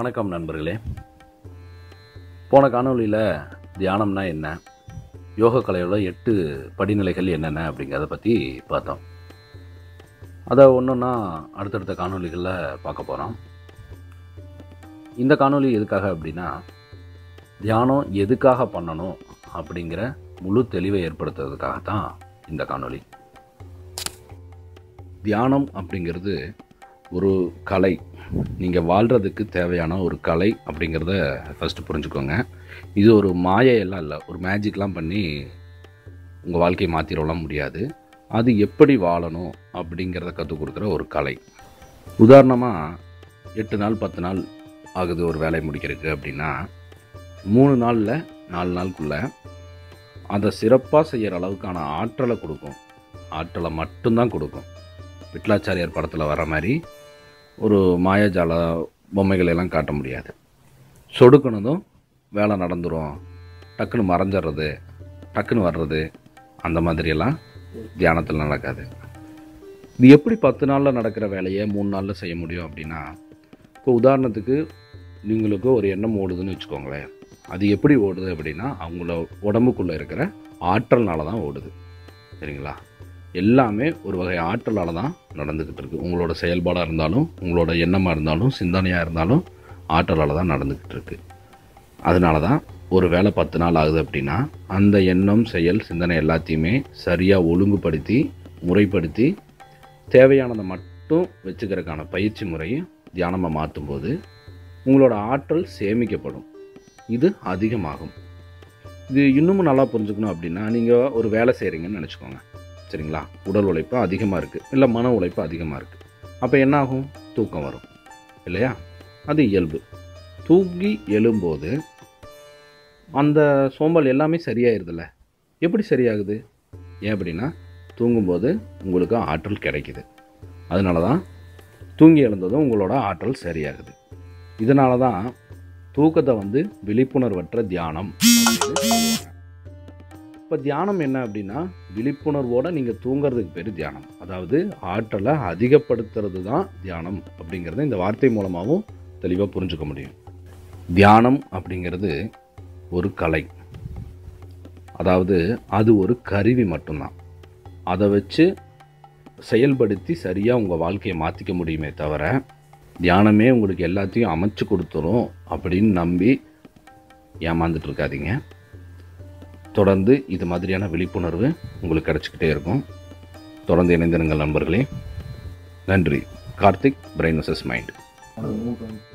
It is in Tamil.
வணக்கம் நண்பர்களே போன காணொளியில் தியானம்னா என்ன யோக கலையோட எட்டு படிநிலைகள் என்னென்ன அப்படிங்கிறத பற்றி பார்த்தோம் அதை ஒன்றொன்னா அடுத்தடுத்த காணொளிகளில் பார்க்க போகிறோம் இந்த காணொளி எதுக்காக அப்படின்னா தியானம் எதுக்காக பண்ணணும் அப்படிங்கிற முழு தெளிவை ஏற்படுத்துறதுக்காக தான் இந்த காணொளி தியானம் அப்படிங்கிறது ஒரு கலை நீங்கள் வாழ்கிறதுக்கு தேவையான ஒரு கலை அப்படிங்கிறத ஃபஸ்ட்டு புரிஞ்சுக்கோங்க இது ஒரு மாயையெல்லாம் இல்லை ஒரு மேஜிக்லாம் பண்ணி உங்கள் வாழ்க்கையை மாற்றிடலாம் முடியாது அது எப்படி வாழணும் அப்படிங்கிறத கற்றுக் கொடுக்குற ஒரு கலை உதாரணமாக எட்டு நாள் பத்து நாள் ஆகுது ஒரு வேலை முடிக்கிறதுக்கு அப்படின்னா மூணு நாளில் நாலு நாளுக்குள்ளே அதை சிறப்பாக செய்கிற அளவுக்கான ஆற்றலை கொடுக்கும் ஆற்றலை மட்டும்தான் கொடுக்கும் விட்லாச்சாரியார் படத்தில் வர மாதிரி ஒரு மாயாஜால பொம்மைகளை எல்லாம் காட்ட முடியாது சொடுக்கணுதும் வேலை நடந்துரும் டக்குன்னு மறைஞ்சிடுறது டக்குன்னு வர்றது அந்த மாதிரியெல்லாம் தியானத்தில் நடக்காது இது எப்படி பத்து நாளில் நடக்கிற வேலையை மூணு நாளில் செய்ய முடியும் அப்படின்னா இப்போ உதாரணத்துக்கு நீங்களுக்கு ஒரு எண்ணம் ஓடுதுன்னு வச்சுக்கோங்களேன் அது எப்படி ஓடுது அப்படின்னா அவங்கள உடம்புக்குள்ளே இருக்கிற ஆற்றல்னால தான் ஓடுது சரிங்களா எல்லாமே ஒரு வகை ஆற்றலால் தான் நடந்துக்கிட்டு இருக்குது உங்களோட செயல்பாடாக இருந்தாலும் உங்களோட எண்ணமாக இருந்தாலும் சிந்தனையாக இருந்தாலும் ஆற்றலால் தான் நடந்துக்கிட்டு இருக்கு அதனால தான் ஒரு வேலை பத்து நாள் ஆகுது அப்படின்னா அந்த எண்ணம் செயல் சிந்தனை எல்லாத்தையுமே சரியாக ஒழுங்குபடுத்தி முறைப்படுத்தி தேவையானதை மட்டும் வச்சுக்கிறதுக்கான பயிற்சி முறையை தியானமாக மாற்றும்போது உங்களோட ஆற்றல் சேமிக்கப்படும் இது அதிகமாகும் இது இன்னமும் நல்லா புரிஞ்சுக்கணும் அப்படின்னா நீங்கள் ஒரு வேலை செய்கிறீங்கன்னு நினச்சிக்கோங்க சரிங்களா உடல் உழைப்பு அதிகமாக இருக்குது இல்லை மன உழைப்பு அதிகமாக இருக்குது அப்போ என்ன ஆகும் தூக்கம் வரும் இல்லையா அது இயல்பு தூங்கி எழும்போது அந்த சோம்பல் எல்லாமே சரியாயிருதுல்ல எப்படி சரியாகுது ஏன் அப்படின்னா தூங்கும்போது உங்களுக்கு ஆற்றல் கிடைக்குது அதனால தான் தூங்கி எழுந்ததும் உங்களோட ஆற்றல் சரியாகுது இதனால தான் தூக்கத்தை வந்து விழிப்புணர்வற்ற தியானம் அப்படின்னு சொல்லுவாங்க இப்போ தியானம் என்ன அப்படின்னா விழிப்புணர்வோடு நீங்கள் தூங்குறதுக்கு பேர் தியானம் அதாவது ஆற்றலை அதிகப்படுத்துறது தான் தியானம் அப்படிங்கிறத இந்த வார்த்தை மூலமாகவும் தெளிவாக புரிஞ்சுக்க முடியும் தியானம் அப்படிங்கிறது ஒரு கலை அதாவது அது ஒரு கருவி மட்டும்தான் அதை வச்சு செயல்படுத்தி சரியாக உங்கள் வாழ்க்கையை மாற்றிக்க முடியுமே தவிர தியானமே உங்களுக்கு எல்லாத்தையும் அமைச்சு கொடுத்துரும் அப்படின்னு நம்பி ஏமாந்துட்டு இருக்காதீங்க தொடர்ந்து இது மாதிரியான விழிப்புணர்வு உங்களுக்கு கிடச்சிக்கிட்டே இருக்கும் தொடர்ந்து இணைந்திருங்கள் நண்பர்களே நன்றி கார்த்திக் பிரைன் வசஸ் மைண்ட்